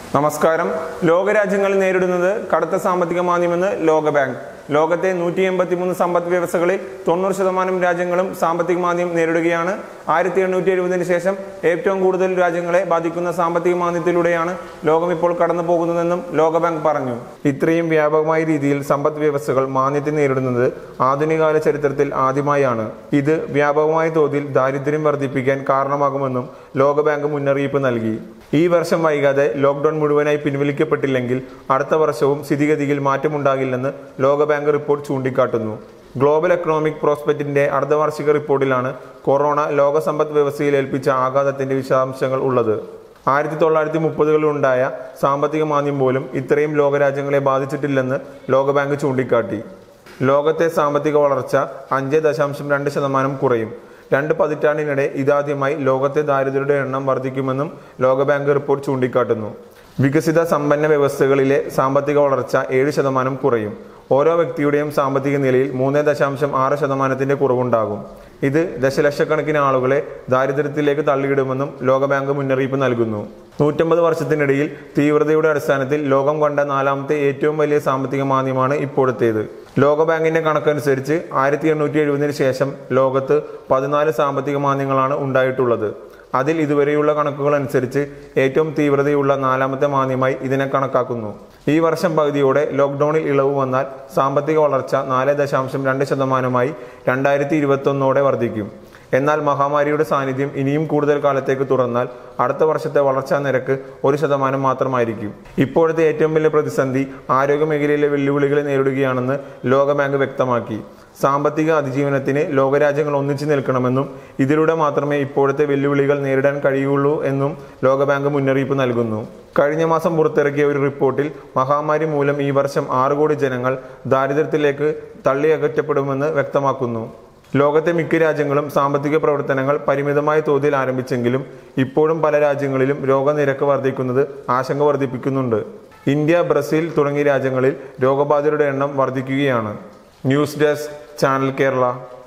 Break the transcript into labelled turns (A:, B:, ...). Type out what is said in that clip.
A: നമസ്കാരം ലോകരാജ്യങ്ങൾ നേരിടുന്നത് കടുത്ത സാമ്പത്തിക മാന്ദ്യമെന്ന് ലോകബാങ്ക് ലോകത്തെ നൂറ്റി എൺപത്തി മൂന്ന് സമ്പദ് വ്യവസ്ഥകളിൽ തൊണ്ണൂറ് ശതമാനം രാജ്യങ്ങളും സാമ്പത്തിക മാന്ദ്യം നേരിടുകയാണ് ആയിരത്തി എണ്ണൂറ്റി എഴുപതിന് ശേഷം ഏറ്റവും കൂടുതൽ രാജ്യങ്ങളെ ബാധിക്കുന്ന സാമ്പത്തിക മാന്ദ്യത്തിലൂടെയാണ് ലോകം ഇപ്പോൾ കടന്നു പോകുന്നതെന്നും ലോകബാങ്ക് പറഞ്ഞു ഇത്രയും വ്യാപകമായ രീതിയിൽ സമ്പദ് വ്യവസ്ഥകൾ മാന്ദ്യത്തെ നേരിടുന്നത് ആധുനികകാല ചരിത്രത്തിൽ ആദ്യമായാണ് ഇത് വ്യാപകമായ തോതിൽ ദാരിദ്ര്യം വർദ്ധിപ്പിക്കാൻ കാരണമാകുമെന്നും ലോകബാങ്ക് മുന്നറിയിപ്പ് നൽകി ഈ വർഷം വൈകാതെ ലോക്ക്ഡൌൺ മുഴുവനായി പിൻവലിക്കപ്പെട്ടില്ലെങ്കിൽ അടുത്ത വർഷവും സ്ഥിതിഗതിയിൽ മാറ്റമുണ്ടാകില്ലെന്ന് ലോകബാങ്ക് റിപ്പോർട്ട് ചൂണ്ടിക്കാട്ടുന്നു ഗ്ലോബൽ എക്കണോമിക് പ്രോസ്പെക്റ്റിന്റെ അർദ്ധവാർഷിക റിപ്പോർട്ടിലാണ് കൊറോണ ലോക സമ്പദ് വ്യവസ്ഥയിൽ ഏൽപ്പിച്ച ആഘാതത്തിന്റെ വിശദാംശങ്ങൾ ഉള്ളത് ആയിരത്തി തൊള്ളായിരത്തി മുപ്പതുകളിൽ ഉണ്ടായ സാമ്പത്തിക മാന്ദ്യം പോലും ഇത്രയും ലോകരാജ്യങ്ങളെ ബാധിച്ചിട്ടില്ലെന്ന് ലോകബാങ്ക് ചൂണ്ടിക്കാട്ടി ലോകത്തെ സാമ്പത്തിക വളർച്ച അഞ്ച് ദശാംശം രണ്ട് ശതമാനം കുറയും രണ്ട് പതിറ്റാണ്ടിനിടെ ഇതാദ്യമായി ലോകത്തെ ദാരിദ്ര്യരുടെ എണ്ണം വർദ്ധിക്കുമെന്നും ലോകബാങ്ക് റിപ്പോർട്ട് ചൂണ്ടിക്കാട്ടുന്നു വികസിത സമ്പന്ന വ്യവസ്ഥകളിലെ സാമ്പത്തിക വളർച്ച ഏഴ് ശതമാനം കുറയും ഓരോ വ്യക്തിയുടെയും സാമ്പത്തിക നിലയിൽ മൂന്ന് ദശാംശം ആറ് ശതമാനത്തിന്റെ കുറവുണ്ടാകും ഇത് ദശലക്ഷക്കണക്കിന് ആളുകളെ ദാരിദ്ര്യത്തിലേക്ക് തള്ളിയിടുമെന്നും ലോകബാങ്ക് മുന്നറിയിപ്പ് നൽകുന്നു നൂറ്റമ്പത് വർഷത്തിനിടയിൽ തീവ്രതയുടെ അടിസ്ഥാനത്തിൽ ലോകം കണ്ട നാലാമത്തെ ഏറ്റവും വലിയ സാമ്പത്തിക മാന്ദ്യമാണ് ഇപ്പോഴത്തേത് ലോകബാങ്കിന്റെ കണക്കനുസരിച്ച് ആയിരത്തി എണ്ണൂറ്റി എഴുപതിന് ശേഷം ലോകത്ത് പതിനാല് സാമ്പത്തിക മാന്ദ്യങ്ങളാണ് ഉണ്ടായിട്ടുള്ളത് അതിൽ ഇതുവരെയുള്ള കണക്കുകൾ അനുസരിച്ച് ഏറ്റവും തീവ്രതയുള്ള നാലാമത്തെ മാന്ദ്യമായി ഇതിനെ കണക്കാക്കുന്നു ഈ വർഷം പകുതിയോടെ ലോക്ക്ഡൌണിൽ ഇളവ് വന്നാൽ സാമ്പത്തിക വളർച്ച നാല് ദശാംശം രണ്ട് ശതമാനമായി രണ്ടായിരത്തി ഇരുപത്തൊന്നോടെ വർദ്ധിക്കും എന്നാൽ മഹാമാരിയുടെ സാന്നിധ്യം ഇനിയും കൂടുതൽ കാലത്തേക്ക് തുറന്നാൽ അടുത്ത വർഷത്തെ വളർച്ചാ നിരക്ക് ഒരു ശതമാനം മാത്രമായിരിക്കും ഇപ്പോഴത്തെ ഏറ്റവും വലിയ പ്രതിസന്ധി ആരോഗ്യ മേഖലയിലെ വെല്ലുവിളികളെ നേരിടുകയാണെന്ന് ലോകബാങ്ക് വ്യക്തമാക്കി സാമ്പത്തിക അതിജീവനത്തിന് ലോകരാജ്യങ്ങൾ ഒന്നിച്ചു നിൽക്കണമെന്നും ഇതിലൂടെ മാത്രമേ ഇപ്പോഴത്തെ വെല്ലുവിളികൾ നേരിടാൻ കഴിയുള്ളൂ എന്നും ലോകബാങ്ക് മുന്നറിയിപ്പ് നൽകുന്നു കഴിഞ്ഞ മാസം പുറത്തിറക്കിയ ഒരു റിപ്പോർട്ടിൽ മഹാമാരി മൂലം ഈ വർഷം ആറ് കോടി ജനങ്ങൾ ദാരിദ്ര്യത്തിലേക്ക് തള്ളിയകറ്റപ്പെടുമെന്ന് വ്യക്തമാക്കുന്നു ലോകത്തെ മിക്ക രാജ്യങ്ങളും സാമ്പത്തിക പ്രവർത്തനങ്ങൾ പരിമിതമായ തോതിൽ ആരംഭിച്ചെങ്കിലും ഇപ്പോഴും പല രാജ്യങ്ങളിലും രോഗനിരക്ക് വർദ്ധിക്കുന്നത് ആശങ്ക വർദ്ധിപ്പിക്കുന്നുണ്ട് ഇന്ത്യ ബ്രസീൽ തുടങ്ങിയ രാജ്യങ്ങളിൽ രോഗബാധിതരുടെ എണ്ണം വർദ്ധിക്കുകയാണ് ന്യൂസ് ഡെസ്ക് ചാനൽ കേരള